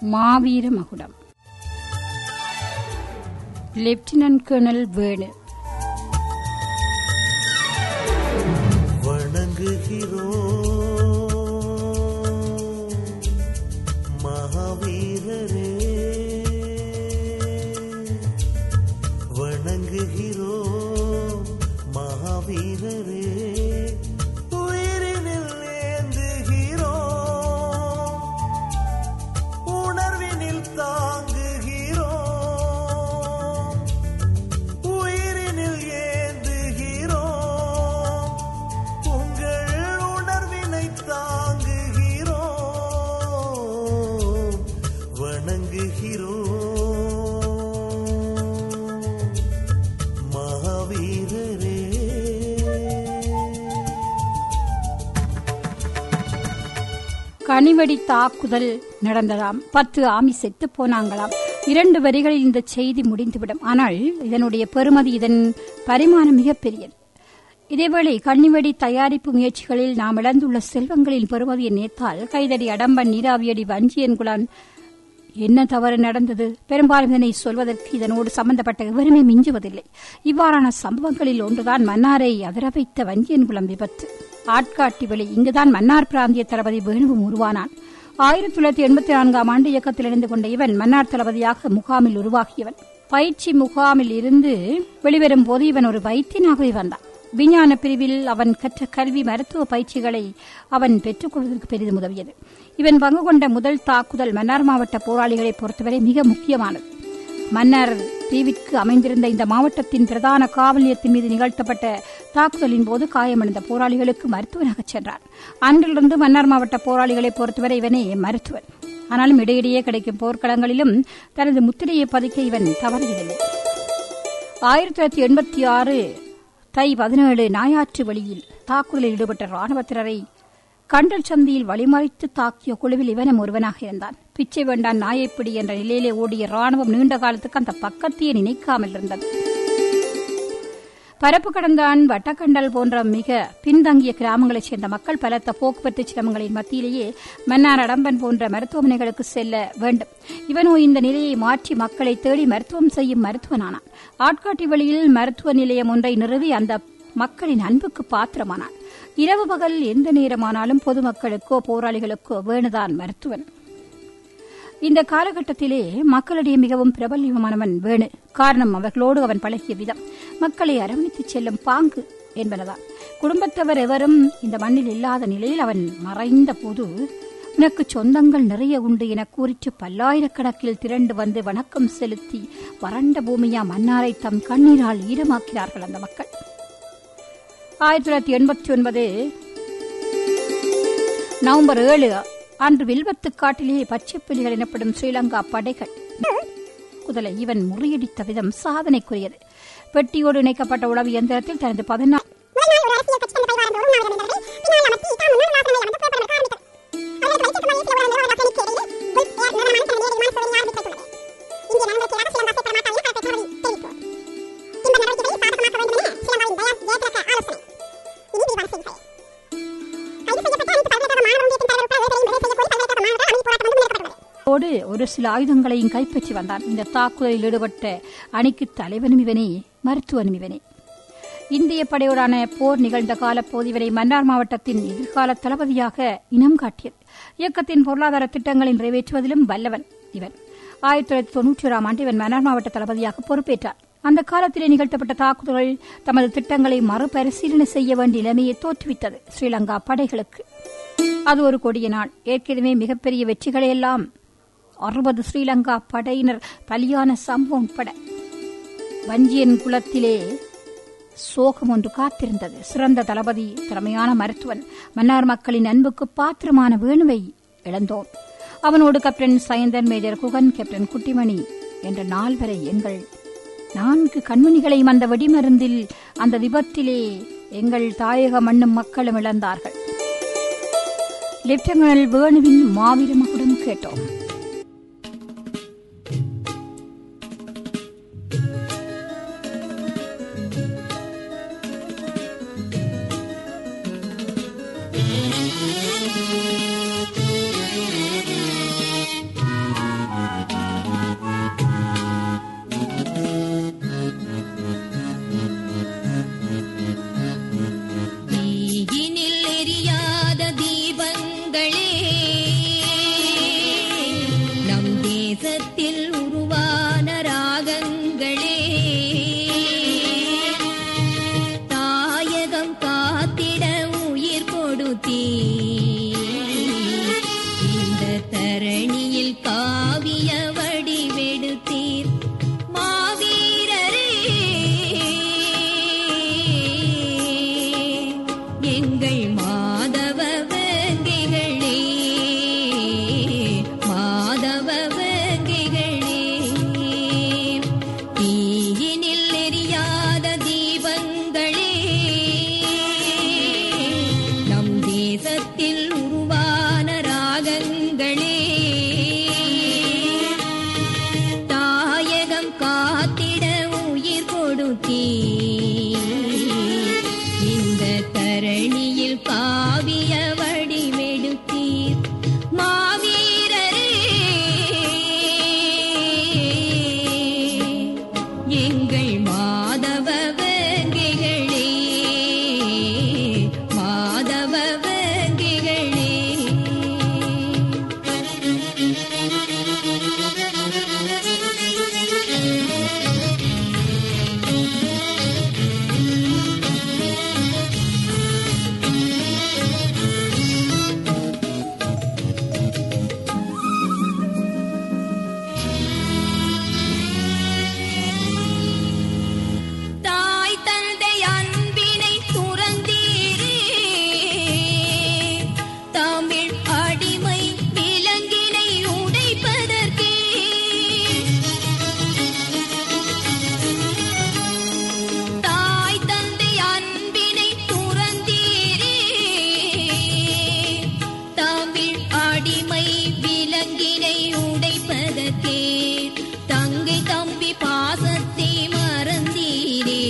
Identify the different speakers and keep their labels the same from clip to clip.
Speaker 1: மாவீர மகுடம் lieutenant colonel வேணு
Speaker 2: வணங்குகிறோம் மகாவீரரே வணங்குகிறோம் மகாவீரரே உயிரினில் ஏந்துகிறோம் உணர்வினில் தாங்குகிறோம் உயிரினில் ஏந்துகிறோம் உங்கள் உணர்வினை தாங்குகிறோம் வணங்குகிறோம் மகாவீரரே
Speaker 1: கனிவெடி தாக்குதல் நடந்ததாம் பத்து ஆமி செத்து போனாங்களாம் இரண்டு வரிகளில் இந்த செய்தி முடிந்துவிடும் ஆனால் இதனுடைய பெருமதி இதன் பரிமாணம் மிகப்பெரியது இதேவேளை கண்ணிவெடி தயாரிப்பு முயற்சிகளில் நாம் இழந்துள்ள செல்வங்களின் பெருமதியை நேர்த்தால் கைதடி அடம்பன் நீராவியடி வஞ்சியன்குளான் என்ன தவறு நடந்தது பெரும்பாலும் இதனை சொல்வதற்கு இதனோடு சம்பந்தப்பட்ட எவருமே மிஞ்சுவதில்லை இவ்வாறான சம்பவங்களில் ஒன்றுதான் மன்னாரை அதிர வைத்த வஞ்சியன்குளம் விபத்து ஆட்காட்டி வெளி இங்குதான் மன்னார் பிராந்திய தளபதி வேணுவும் உருவானான் ஆயிரத்தி தொள்ளாயிரத்தி எண்பத்தி நான்காம் ஆண்டு இயக்கத்தில் இணைந்து கொண்ட இவன் மன்னார் தளபதியாக முகாமில் உருவாகியவன் பயிற்சி முகாமில் இருந்து வெளிவரும் போது இவன் ஒரு வைத்தியனாகவே வந்தான் விஞ்ஞான பிரிவில் அவன் கற்ற கல்வி மருத்துவ பயிற்சிகளை அவன் பெற்றுக் கொள்வதற்கு பெரிதும் உதவியது இவன் பங்கு கொண்ட முதல் தாக்குதல் மன்னார் மாவட்ட போராளிகளை பொறுத்தவரை மிக முக்கியமானது மன்னர் தீவிற்கு அமைந்திருந்த இந்த மாவட்டத்தின் பிரதான காவல் நிலையத்தின் மீது நிகழ்த்தப்பட்ட தாக்குதலின் போது காயமடைந்த போராளிகளுக்கு மருத்துவனாகச் சென்றார் அன்றிலிருந்து மன்னார் மாவட்ட போராளிகளை பொறுத்தவரை இவனே மருத்துவன் ஆனாலும் இடையிடையே கிடைக்கும் போர்க்களங்களிலும் தனது முத்திரையை பதிக்க இவன் தவறியதில்லை ஆயிரத்தி தொள்ளாயிரத்தி எண்பத்தி ஆறு தை பதினேழு நாயாற்று வழியில் தாக்குதலில் ஈடுபட்ட ராணுவத்தினரை கண்டல் சந்தியில் வழிமறைத்து தாக்கிய குழுவில் இவனும் ஒருவனாக இருந்தான் பிச்சை வேண்டான் நாயைப்பிடி என்ற நிலையிலே ஓடிய ராணுவம் நீண்ட காலத்துக்கு அந்த பக்கத்தையே நினைக்காமல் இருந்தது பரப்பு கடந்தான் வட்டக்கண்டல் போன்ற மிக பின்தங்கிய கிராமங்களைச் சேர்ந்த மக்கள் பலத்த போக்குவரத்து சிரமங்களின் மத்தியிலேயே மன்னார் அடம்பன் போன்ற மருத்துவமனைகளுக்கு செல்ல வேண்டும் இவனோ இந்த நிலையை மாற்றி மக்களை தேடி மருத்துவம் செய்யும் மருத்துவனானான் ஆட்காட்டி வழியில் மருத்துவ நிலையம் ஒன்றை நிறுவி அந்த மக்களின் அன்புக்கு பாத்திரமானான் இரவு பகல் எந்த நேரமானாலும் பொதுமக்களுக்கோ போராளிகளுக்கோ வேணுதான் மருத்துவன் இந்த காலகட்டத்திலே மக்களிடையே மிகவும் பிரபல்யமானவன் வேணு காரணம் அவர்களோடு அவன் பழகிய விதம் மக்களை அரவணைத்துச் செல்லும் பாங்கு என்பனதான் குடும்பத்தவர் எவரும் இந்த மண்ணில் இல்லாத நிலையில் அவன் மறைந்த போது உனக்கு சொந்தங்கள் நிறைய உண்டு என கூறிட்டு பல்லாயிரக்கணக்கில் திரண்டு வந்து வணக்கம் செலுத்தி வறண்ட பூமியா மன்னாரை தம் கண்ணீரால் ஈரமாக்கிறார்கள் அந்த மக்கள் ஆயிரத்தி தொள்ளாயிரத்தி எண்பத்தி ஒன்பது நவம்பர் ஏழு அன்று வில்வத்து காட்டிலேயே பச்சை புலிகள் எனப்படும் ஸ்ரீலங்கா படைகள் குதலை இவன் முறியடித்த விதம் சாதனைக்குரியது பெட்டியோடு இணைக்கப்பட்ட உளவு இயந்திரத்தில் தனது பதினாறு ஓடு ஒரு சில ஆயுதங்களையும் கைப்பற்றி வந்தான் இந்த தாக்குதலில் ஈடுபட்ட அணிக்கு தலைவனும் இவனே மருத்துவனும் இவனே இந்திய படையோடான போர் நிகழ்ந்த காலப்போது இவரை மன்னார் மாவட்டத்தின் எதிர்கால தளபதியாக இனம் காட்டியது இயக்கத்தின் பொருளாதார திட்டங்களை நிறைவேற்றுவதிலும் வல்லவன் இவன் ஆயிரத்தி தொள்ளாயிரத்தி தொன்னூற்றி ஓராம் ஆண்டு இவன் மன்னார் மாவட்ட தளபதியாக பொறுப்பேற்றார் அந்த காலத்திலே நிகழ்த்தப்பட்ட தாக்குதல்கள் தமது திட்டங்களை மறுபரிசீலனை செய்ய வேண்டிய நிலைமையை தோற்றுவித்தது ஸ்ரீலங்கா படைகளுக்கு அது ஒரு கொடிய நாள் ஏற்கனவே மிகப்பெரிய வெற்றிகளையெல்லாம் அறுபது ஸ்ரீலங்கா படையினர் பலியான சம்பவம் உட்பட வஞ்சியன் குலத்திலே சோகம் ஒன்று காத்திருந்தது சிறந்த தளபதி திறமையான மருத்துவன் மன்னார் மக்களின் அன்புக்கு பாத்திரமான வேணுவை இழந்தோம் அவனோடு captain Sayanthan major Kugan captain Kuttimani என்ற நால்வரை எங்கள் நான்கு கண்மணிகளையும் அந்த வெடிமருந்தில் அந்த விபத்திலே எங்கள் தாயக மண்ணும் மக்களும் இழந்தார்கள் லெப்டினல் வேணுவின் மாவீர மகுடம் கேட்டோம்
Speaker 3: தாய் தந்தை அன்பினை துறந்தீரே தமிழ் அடிமை விலங்கினை உடைப்பதற்கே தாய் தந்தை அன்பினை துறந்தீரே தமிழ் அடிமை விலங்கினை உடைப்பதற்கே தங்கை தம்பி பாசத்தை மறந்தீரே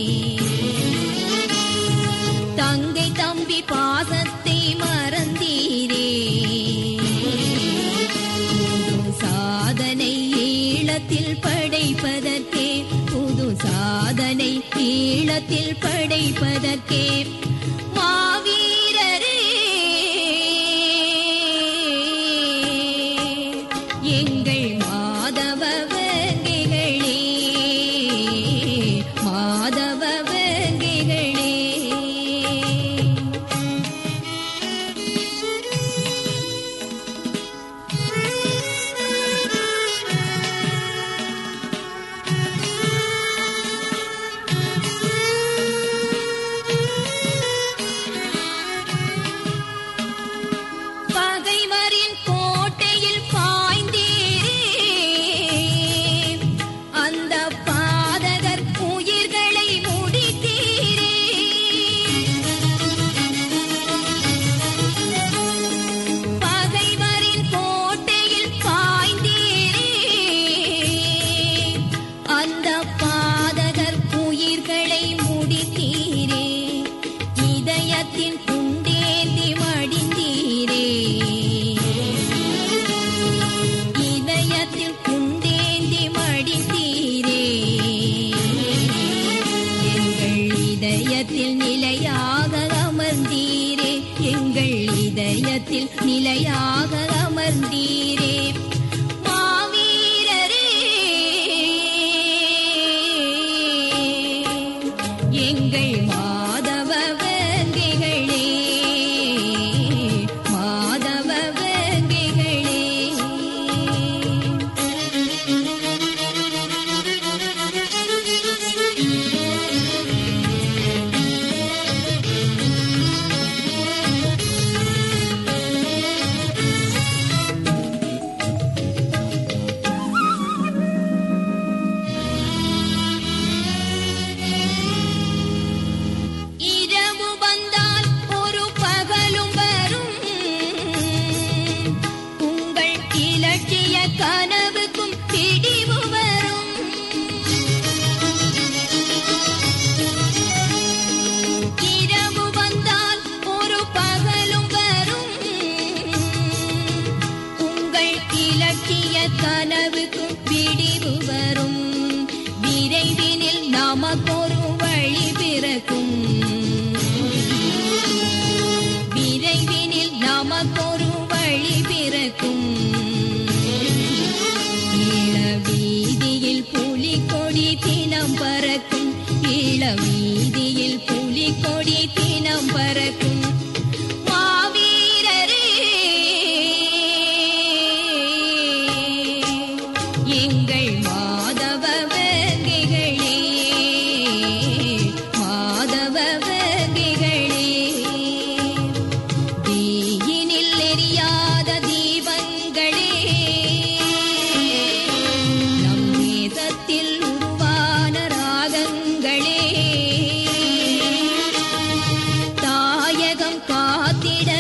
Speaker 3: தங்கை தம்பி பாசத்தை மறந்தீரே புது சாதனை ஈழத்தில் படைப்பதற்கே புது சாதனை ஈழத்தில் படைப்பதற்கே மாவீரரே எங்கள் மாதவ வங்கிகளே மாதவ வங்கிகளே பகைவரின் கோட்டையில் பாய்ந்தீரே அந்த பாதகர் உயிர்களை முடித்தீரே பகைவரின் கோட்டையில் பாய்ந்தீரே அந்த பாதகர் உயிர்களை முடித்தீரே இதயத்தின் குண்டேந்தி மடிந்தீரே இதயத்தில் குண்டேந்தி மடிந்தீரே எங்கள் இதயத்தில் நிலையாக அமர்ந்தீரே எங்கள் இதயத்தில் நிலையாக அமர்ந்தீரே மாவீரரே எங்கள் மாதவ வங்கிகளே மாதவ வங்கிகளே இரவு வந்தால் ஒரு பகலும் வரும் உங்கள் இலட்சிய கனவுக்கும் பிடிவு வரும் இரவு வந்தால் ஒரு பகலும் வரும் உங்கள் இலட்சிய கனவுக்கும் பிடிவு வரும் விரைவினில் நமக்கொரு வழி பிறக்கும் விரைவினில் நமக்கொரு வழி பிறக்கும் ஈழ வீதியில் புலிக்கொடி தினம் பறக்கும் ஈழ வீதியில் புலிக்கொடி தினம் பறக்கும் மாவீரரே எங்கள் மாதவ வங்கிகளே மாதவ வங்கிகளே தீயினில் எரியாத தீபங்களே நம் தேசத்தில் உருவான ராகங்களே தாயகம் காத்திட